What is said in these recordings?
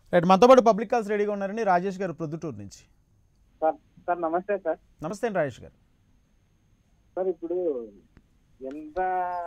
Right మనతో పాటు public calls రెడీగా ఉన్నారండి రాజేష్ గారు ప్రొద్దుటూరు నుంచి సార్ సార్ నమస్తే సార్ నమస్తే అండి రాజేష్ గారు సార్ ఇప్పుడు ఎంత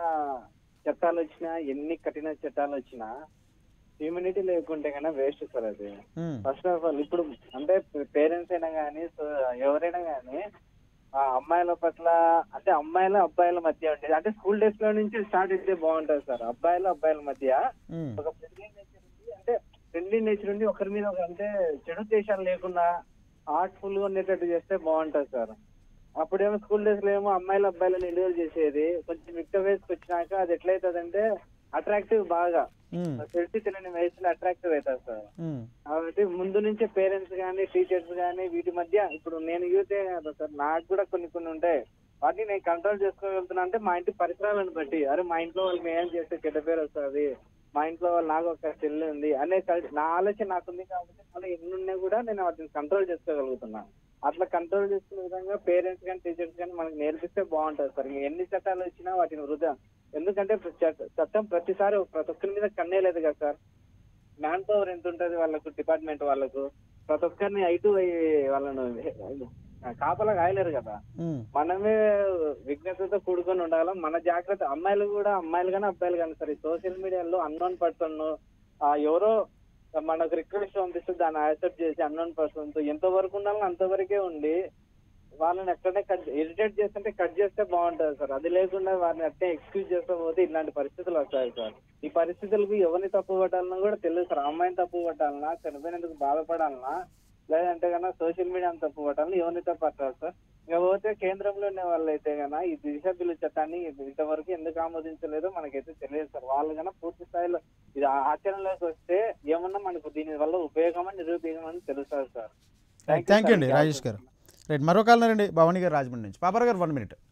చట్టాలు వచ్చినా ఎన్ని కఠిన చట్టాలు వచ్చినా హ్యూమినిటీ లేకుంటే కన్నా వేస్ట్ సార్ అది మ్మ్. ఫస్ట్ ఆఫ్ ఆల్ ఇప్పుడు అంటే పేరెంట్స్ అయినా కానీ ఎవరైనా కానీ ఆ అమ్మాయిల పట్ల అంటే అమ్మాయిల అబ్బాయిల మధ్య ఉండేది అంటే స్కూల్ డేస్ లో నుంచి స్టార్ట్ అయితే బాగుంటది సార్ అబ్బాయిల అబ్బాయిల మధ్య మ్మ్. ఒక ఫ్రెండ్లీ నేచర్ ఉంది అంటే ఫ్రెండ్లీ నేచర్ ఉండి ఒకరి మీద ఒక అంటే చెడు దేశాలు లేకుండా ఆర్ట్ఫుల్ గా ఉండేటట్టు చేస్తే బాగుంటది సార్ అప్పుడేమో స్కూల్ డేస్ లో ఏమో అమ్మాయిలు అబ్బాయిలను ఇండివిజువల్ చేసేది కొంచెం మిక్త వయసుకి వచ్చినాక అది ఎట్లయితదంటే అట్రాక్టివ్ బాగా మ్మ్. తెలిసి తెలియని వయసులో అట్రాక్టివ్ అవుతుంది సార్ మ్మ్. కాబట్టి ముందు నుంచే పేరెంట్స్ కానీ టీచర్స్ కానీ వీటి మధ్య ఇప్పుడు నేను యూతే కదా సార్ నాకు కూడా కొన్ని కొన్ని ఉంటాయి వాటిని నేను కంట్రోల్ చేసుకోగలుగుతున్నా అంటే మా ఇంటి పరిసరాలను బట్టి అరే మా ఇంట్లో వాళ్ళు ఏం చేస్తే చెడ్డ పేరు వస్తుంది మా ఇంట్లో వాళ్ళు నాకు ఒక చెల్లి ఉంది అనే కల్- నా ఆలోచన నాకుంది కాబట్టి మళ్ళీ ఎన్ని ఉన్నా కూడా నేను వాటిని కంట్రోల్ చేసుకోగలుగుతున్నా అట్లా కంట్రోల్ చేసుకునే విధంగా పేరెంట్స్ కానీ టీచర్స్ కానీ మనకి నేర్పిస్తే బాగుంటుంది సార్ ఇంకా ఎన్ని చట్టాలు వచ్చినా వాటిని వృధా ఎందుకంటే చట్ట- చట్టం ప్రతిసారి ప్రతి ఒక్కరి మీద కన్నే లేదు కదా సార్ మ్యాన్ పవర్ ఎంత ఉంటది వాళ్ళకు డిపార్ట్మెంట్ వాళ్ళకు ప్రతి ఒక్కరిని ఐటు వాళ్ళను కాపలా కాయలేరు కదా మ్మ్. మనమే విజ్ఞతతో కూడుకొని ఉండాలి మన జాగ్రత్త అమ్మాయిలు కూడా అమ్మాయిలు కానీ అబ్బాయిలు కానీ సరే సోషల్ మీడియాలో అన్నోన్ పర్సన్ ఎవరో మనకు రిక్వెస్ట్ పంపిస్తే దాన్ని యాక్సెప్ట్ చేసి అన్నోన్ పర్సన్ తో ఎంత వరకు ఉండాలో అంతవరకే ఉండి వాళ్ళని ఎక్కడనే కట్ ఇరిటేట్ చేస్తుంటే కట్ చేస్తే బాగుంటది సార్ అది లేకుండా వారిని అట్టే ఎక్స్క్యూజ్ చేస్తే పోతే ఇలాంటి పరిస్థితులు వస్తాయి సార్ ఈ పరిస్థితులకు ఎవరిని తప్పు పట్టాలన్నా కూడా తెలియదు సార్ ఆ అమ్మాయిని తప్పు పట్టాలన్నా చనిపోయినందుకు బాధపడాలన్నా లేదంటే కన్నా సోషల్ మీడియాని తప్పు పట్టాలని ఎవరిని తప్పు పట్టాలి సార్ ఇక పోతే కేంద్రంలో ఉన్న వాళ్ళు అయితే కన్నా ఈ దిశ బిల్లు చట్టాన్ని ఇంతవరకు ఎందుకు ఆమోదించలేదో మనకైతే తెలియదు సార్ వాళ్ళు కన్నా పూర్తి స్థాయిలో ఇది ఆచరణలోకి వస్తే ఏమన్నా మనకు దీని వల్ల ఉపయోగమని నిరుపయోగమని తెలుస్తుంది సార్ థ్యాంక్ యూ అండి రాజేష్ గారు రైట్ మరో కాల్ రండి భవానీ గారు రాజమండ్రి నుంచి పాపర్ గారు వన్ మినిట్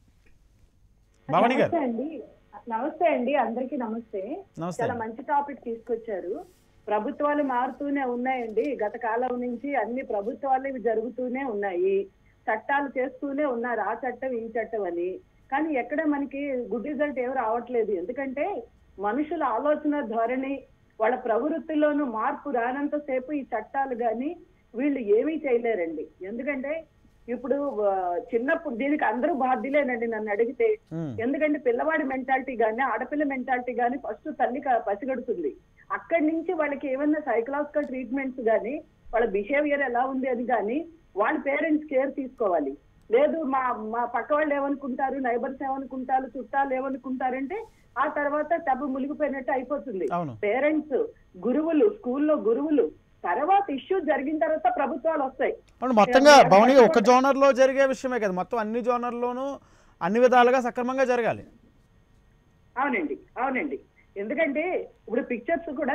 భవానీ గారు నమస్తే అండి నమస్తే అండి అందరికీ నమస్తే నమస్తే చాలా మంచి టాపిక్ తీసుకొచ్చారు ప్రభుత్వాలు మారుతూనే ఉన్నాయండి గత కాలం నుంచి అన్ని ప్రభుత్వాలు ఇవి జరుగుతూనే ఉన్నాయి చట్టాలు చేస్తూనే ఉన్నారు ఆ చట్టం ఈ చట్టం అని కానీ ఎక్కడ మనకి గుడ్ రిజల్ట్ ఏమి రావట్లేదు ఎందుకంటే మనుషుల ఆలోచన ధోరణి వాళ్ళ ప్రవృత్తిలోనూ మార్పు రానంత సేపు ఈ చట్టాలు కానీ వీళ్ళు ఏమీ చేయలేరండి ఎందుకంటే ఇప్పుడు ఆ, చిన్నప్పుడు దీనికి అందరూ బాధ్యులేనండి నన్ను అడిగితే మ్మ్. ఎందుకంటే పిల్లవాడి మెంటాలిటీ గానీ ఆడపిల్ల మెంటాలిటీ గానీ ఫస్ట్ తల్లి క- పసిగడుతుంది అక్కడి నుంచి వాళ్ళకి ఏమన్నా సైకలాజికల్ ట్రీట్మెంట్స్ గానీ వాళ్ళ బిహేవియర్ ఎలా ఉంది అని గానీ వాళ్ళ పేరెంట్స్ కేర్ తీసుకోవాలి లేదు మా మా పక్క వాళ్ళు ఏమనుకుంటారు నైబర్స్ ఏమనుకుంటారు చుట్టాలు ఏమనుకుంటారంటే ఆ తర్వాత టబ్బు మునిగిపోయినట్టు అయిపోతుంది అవును పేరెంట్స్ గురువులు స్కూల్లో గురువులు తర్వాత ఇష్యూ జరిగిన తర్వాత ప్రభుత్వాలు వస్తాయి అవును మొత్తంగా భవని ఒక జోనర్లో జరిగే విషయమే కదా మొత్తం అన్ని జోనర్లోనూ అన్ని విధాలుగా సక్రమంగా జరగాలి అవునండి అవునండి ఎందుకంటే ఇప్పుడు పిక్చర్స్ కూడా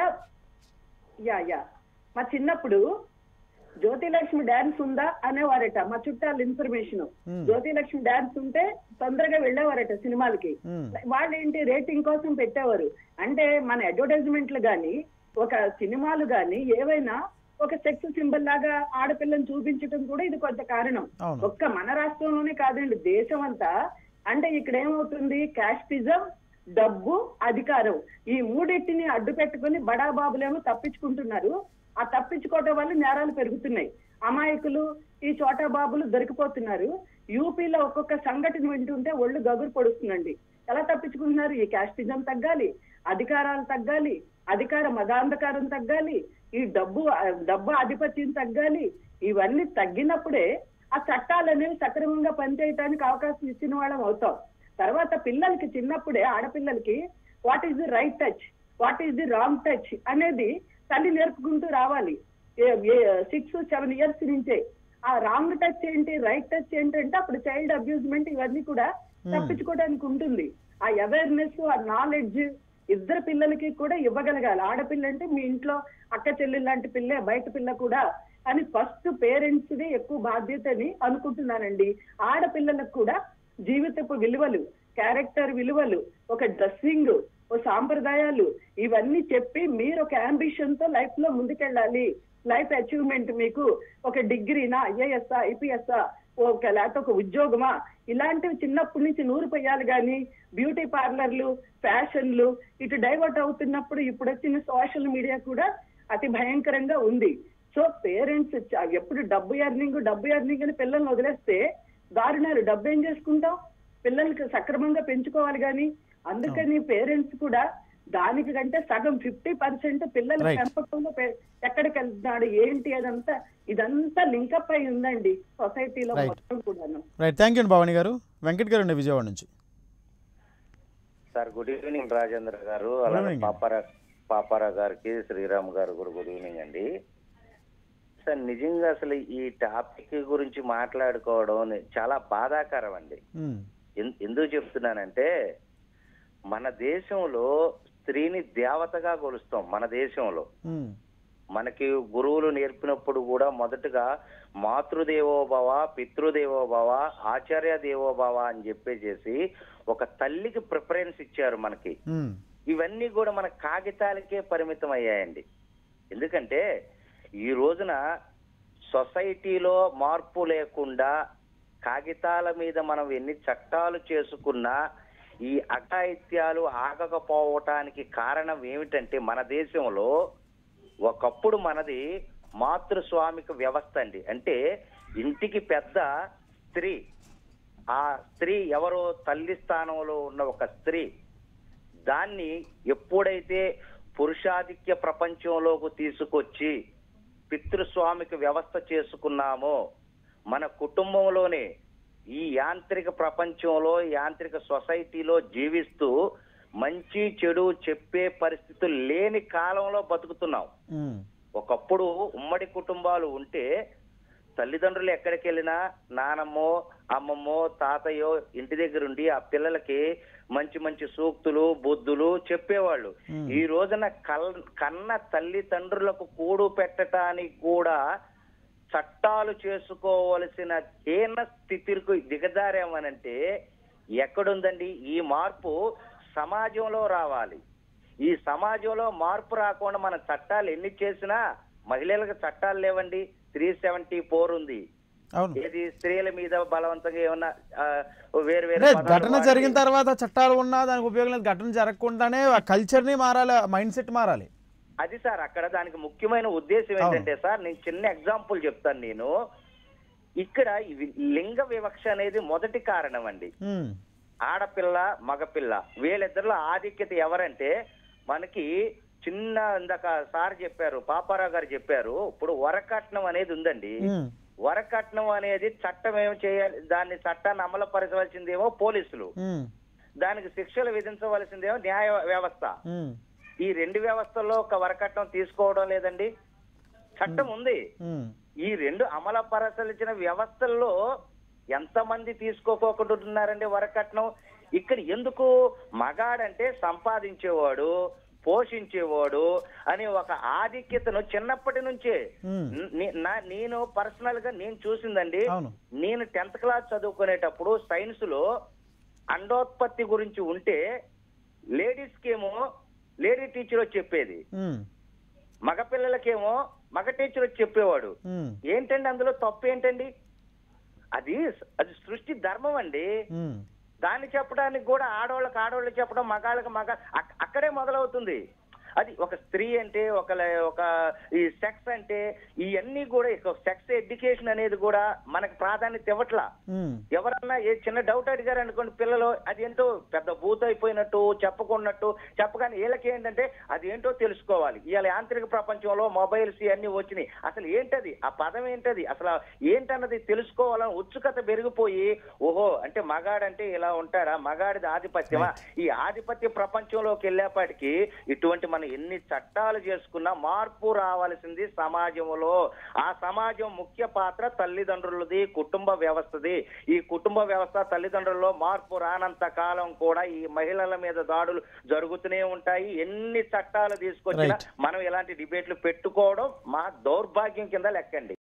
యా యా మా చిన్నప్పుడు జ్యోతిలక్ష్మి డాన్స్ ఉందా అనేవారట మా చుట్టాల ఇన్ఫర్మేషన్ మ్మ్. జ్యోతిలక్ష్మి డాన్స్ ఉంటే తొందరగా వెళ్ళేవారట సినిమాలకి మ్మ్. వాళ్ళు ఏంటి రేటింగ్ కోసం పెట్టేవారు అంటే మన అడ్వర్టైజ్మెంట్లు గాని ఒక సినిమాలు గాని ఏవైనా ఒక సెక్స్ సింబల్ లాగా ఆడపిల్లని చూపించడం కూడా ఇది కొంత కారణం అవును ఒక్క మన రాష్ట్రంలోనే కాదండి దేశం అంతా అంటే ఇక్కడ ఏమవుతుంది క్యాస్టిజం డబ్బు అధికారం ఈ మూడింటిని అడ్డు పెట్టుకుని బడాబాబులేమో తప్పించుకుంటున్నారు ఆ తప్పించుకోవడం వల్ల నేరాలు పెరుగుతున్నాయి అమాయకులు ఈ చోటా బాబులు దొరికిపోతున్నారు యూపీలో ఒక్కొక్క సంఘటన వింటుంటే ఒళ్ళు గగురు పొడుస్తుందండి ఎలా తప్పించుకుంటున్నారు ఈ క్యాస్టిజం తగ్గాలి అధికారాలు తగ్గాలి అధికార మదాంధకారం తగ్గాలి ఈ డబ్బు డబ్బు ఆధిపత్యం తగ్గాలి ఇవన్నీ తగ్గినప్పుడే ఆ చట్టాలు అనేవి సక్రమంగా పనిచేయడానికి అవకాశం ఇచ్చిన వాళ్ళం అవుతాం తర్వాత పిల్లలకి చిన్నప్పుడే ఆడపిల్లలకి what is the right touch what is the wrong touch అనేది తల్లి నేర్పుకుంటూ రావాలి సిక్స్ సెవెన్ ఇయర్స్ నుంచే ఆ రాంగ్ టచ్ ఏంటి రైట్ టచ్ ఏంటంటే అప్పుడు చైల్డ్ అబ్యూజ్మెంట్ ఇవన్నీ కూడా తప్పించుకోవడానికి ఉంటుంది ఆ అవేర్నెస్ ఆ నాలెడ్జ్ ఇద్దరు పిల్లలకి కూడా ఇవ్వగలగాలి ఆడపిల్ల అంటే మీ ఇంట్లో అక్క చెల్లి లాంటి పిల్లే బయట పిల్ల కూడా అని ఫస్ట్ పేరెంట్స్ ది ఎక్కువ బాధ్యత అని అనుకుంటున్నానండి ఆడపిల్లలకు కూడా జీవితపు విలువలు క్యారెక్టర్ విలువలు ఒక డ్రెస్సింగ్ ఓ సాంప్రదాయాలు ఇవన్నీ చెప్పి మీరు ఒక అంబిషన్ తో లైఫ్ లో ముందుకెళ్ళాలి లైఫ్ అచీవ్మెంట్ మీకు ఒక డిగ్రీనా ఐఏఎస్ఆ ఐపీఎస్ఆ ఒక లేకపోతే ఒక ఉద్యోగమా ఇలాంటివి చిన్నప్పటి నుంచి నూరు పోయాలి కానీ బ్యూటీ పార్లర్లు ఫ్యాషన్లు ఇటు డైవర్ట్ అవుతున్నప్పుడు ఇప్పుడు వచ్చిన సోషల్ మీడియా కూడా అతి భయంకరంగా ఉంది సో పేరెంట్స్ ఎప్పుడు డబ్బు ఎర్నింగ్ డబ్బు ఎర్నింగ్ అని పిల్లల్ని వదిలేస్తే దారుణాలు డబ్బు ఏం చేసుకుంటాం పిల్లలకి సక్రమంగా పెంచుకోవాలి కానీ అందుకని పేరెంట్స్ కూడా దానికి కంటే సగం ఫిఫ్టీ పర్సెంట్ పిల్లల Right. పెంపకంలో పె- ఎక్కడికి వెళ్తున్నాడు ఏంటి అదంతా ఇదంతా లింకప్ అయి ఉందండి సొసైటీలో Right. మొత్తం కూడాను రైట్ థ్యాంక్ యూ అండి భవానీ గారు వెంకట్ గారు అండి విజయవాడ నుంచి సార్ గుడ్ ఈవినింగ్ రాజేంద్ర గారు అలాగే evening. పాపారా పాపారా గారికి శ్రీరామ్ గారు కూడా గుడ్ ఈవినింగ్ అండి సార్ నిజంగా అసలు ఈ టాపిక్ గురించి మాట్లాడుకోవడం ని- చాలా బాధాకరం అండి ఉమ్, ఎన్- ఎందుకు చెప్తున్నానంటే మన దేశంలో స్త్రీని దేవతగా కొలుస్తాం మన దేశంలో ఉమ్, మనకి గురువులు నేర్పినప్పుడు కూడా మొదటగా మాతృదేవోభవ పితృదేవోభవ ఆచార్య దేవోభవ అని చెప్పేసి ఒక తల్లికి ప్రిఫరెన్స్ ఇచ్చారు మనకి ఉమ్, ఇవన్నీ కూడా మన కాగితాలకే పరిమితం అయ్యాయండి ఎందుకంటే ఈ రోజున సొసైటీలో మార్పు లేకుండా కాగితాల మీద మనం ఎన్ని చట్టాలు చేసుకున్నా ఈ అఘాయిత్యాలు ఆగకపోవటానికి కారణం ఏమిటంటే మన దేశంలో ఒకప్పుడు మనది మాతృస్వామిక వ్యవస్థ అండి అంటే ఇంటికి పెద్ద స్త్రీ ఆ స్త్రీ ఎవరో తల్లి స్థానంలో ఉన్న ఒక స్త్రీ దాన్ని ఎప్పుడైతే పురుషాధిక్య ప్రపంచంలోకి తీసుకొచ్చి పితృస్వామిక వ్యవస్థ చేసుకున్నామో మన కుటుంబంలోనే ఈ యాంత్రిక ప్రపంచంలో యాంత్రిక సొసైటీలో జీవిస్తూ మంచి చెడు చెప్పే పరిస్థితులు లేని కాలంలో బతుకుతున్నాం ఉమ్, ఒకప్పుడు ఉమ్మడి కుటుంబాలు ఉంటే తల్లిదండ్రులు ఎక్కడికి వెళ్ళినా నానమ్మో అమ్మమ్మో తాతయ్యో ఇంటి దగ్గర ఉండి ఆ పిల్లలకి మంచి మంచి సూక్తులు బుద్ధులు చెప్పేవాళ్ళు Hmm. ఈ రోజున కల్ కన్న తల్లిదండ్రులకు కూడు పెట్టడానికి కూడా చట్టాలు చేసుకోవలసిన హీన స్థితికి దిగజారామనంటే ఎక్కడుందండి ఈ మార్పు సమాజంలో రావాలి ఈ సమాజంలో మార్పు రాకుండా మన చట్టాలు ఎన్ని చేసినా మహిళలకు చట్టాలు లేవండి త్రీ సెవెంటీ ఫోర్ ఉంది అవును ఏది స్త్రీల మీద బలవంతంగా ఏమన్నా ఆ, వేరు వేరు అంటే పదాలు ఘటన వాడి- జరిగిన తర్వాత చట్టాలు ఉన్నా దానికి ఉపయోగం లేదు ఘటన జరగకుండానే ఆ కల్చర్ని మారాలి మైండ్ సెట్ మారాలి అది సార్ అక్కడ దానికి ముఖ్యమైన ఉద్దేశం అవును. ఏంటంటే సార్ నేను చిన్న ఎగ్జాంపుల్ చెప్తాను నేను ఇక్కడ ఇవి లింగ వివక్ష అనేది మొదటి కారణం అండి ఉమ్, ఆడపిల్ల మగపిల్ల వీళ్ళిద్దరిలో ఆధిక్యత ఎవరంటే మనకి చిన్న ఇందాక సార్ చెప్పారు పాపారావు గారు చెప్పారు ఇప్పుడు వరకట్నం అనేది ఉందండి ఉమ్, వరకట్నం అనేది చట్టం ఏం చేయాలి దాన్ని చట్టాన్ని అమలుపరచవలసిందేమో పోలీసులు ఉమ్, దానికి శిక్షలు విధించవలసిందేమో న్యాయ వ్యవస్థ ఉమ్, ఈ రెండు వ్యవస్థల్లో ఒక వరకట్నం తీసుకోవడం లేదండి చట్టం ఉంది ఉమ్, ఈ రెండు అమలుపరచాల్సిన వ్యవస్థల్లో ఎంతమంది తీసుకోకోకుండా ఉన్నారండి వరకట్నం ఇక్కడ ఎందుకు మగాడంటే సంపాదించేవాడు పోషించేవాడు అని ఒక ఆధిక్యతను చిన్నప్పటి నుంచే ఉమ్, ని- నా- నేను పర్సనల్ గా నేను చూసిందండి అవును నేను టెన్త్ క్లాస్ చదువుకునేటప్పుడు సైన్స్ లో అండోత్పత్తి గురించి ఉంటే లేడీస్ కేమో లేడీ టీచర్ వచ్చి చెప్పేది ఉమ్, మగపిల్లలకేమో మగ టీచర్ వచ్చి చెప్పేవాడు ఉమ్, ఏంటండి అందులో తప్పు ఏంటండి అది అది సృష్టి ధర్మం అండి ఉమ్, దాన్ని చెప్పడానికి కూడా ఆడవాళ్ళకి ఆడవాళ్ళు చెప్పడం మగాళ్ళకి మగ అక్- అక్కడే మొదలవుతుంది అది ఒక స్త్రీ అంటే ఒక లే- ఒక ఈ సెక్స్ అంటే ఇవన్నీ కూడా సెక్స్ ఎడ్యుకేషన్ అనేది కూడా మనకు ప్రాధాన్యత ఇవ్వట్లా ఉమ్, ఎవరన్నా ఏ చిన్న డౌట్ అడిగారు అనుకోండి పిల్లలు అది ఏంటో పెద్ద బూత్ అయిపోయినట్టు చెప్పకున్నట్టు చెప్పగానే వీళ్ళకి ఏంటంటే అది ఏంటో తెలుసుకోవాలి ఇవాళ యాంత్రిక ప్రపంచంలో మొబైల్స్ ఇవన్నీ వచ్చినాయి అసలు ఏంటది ఆ పదం ఏంటది అసలు ఏంటన్నది తెలుసుకోవాలని ఉత్సుకత పెరిగిపోయి ఓహో అంటే మగాడంటే ఇలా ఉంటాడా మగాడిది ఆధిపత్యమా ఈ ఆధిపత్య ప్రపంచంలోకి వెళ్ళేపాటికి ఇటువంటి మనం ఎన్ని చట్టాలు చేసుకున్నా మార్పు రావాల్సింది సమాజంలో ఆ సమాజం ముఖ్య పాత్ర తల్లిదండ్రులది కుటుంబ వ్యవస్థది ఈ కుటుంబ వ్యవస్థ తల్లిదండ్రుల్లో మార్పు రానంత కాలం కూడా ఈ మహిళల మీద దాడులు జరుగుతూనే ఉంటాయి ఎన్ని చట్టాలు తీసుకొచ్చినా Right. మనం ఇలాంటి డిబేట్లు పెట్టుకోవడం మా దౌర్భాగ్యం కింద లెక్కండి